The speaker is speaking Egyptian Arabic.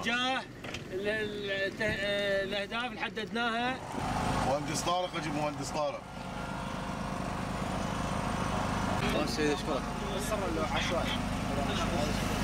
باتجاه ال- ال- الت- آه، الاهداف اللي حددناها مهندس طارق اجيب مهندس طارق الله سيدي اشكرك عشوائي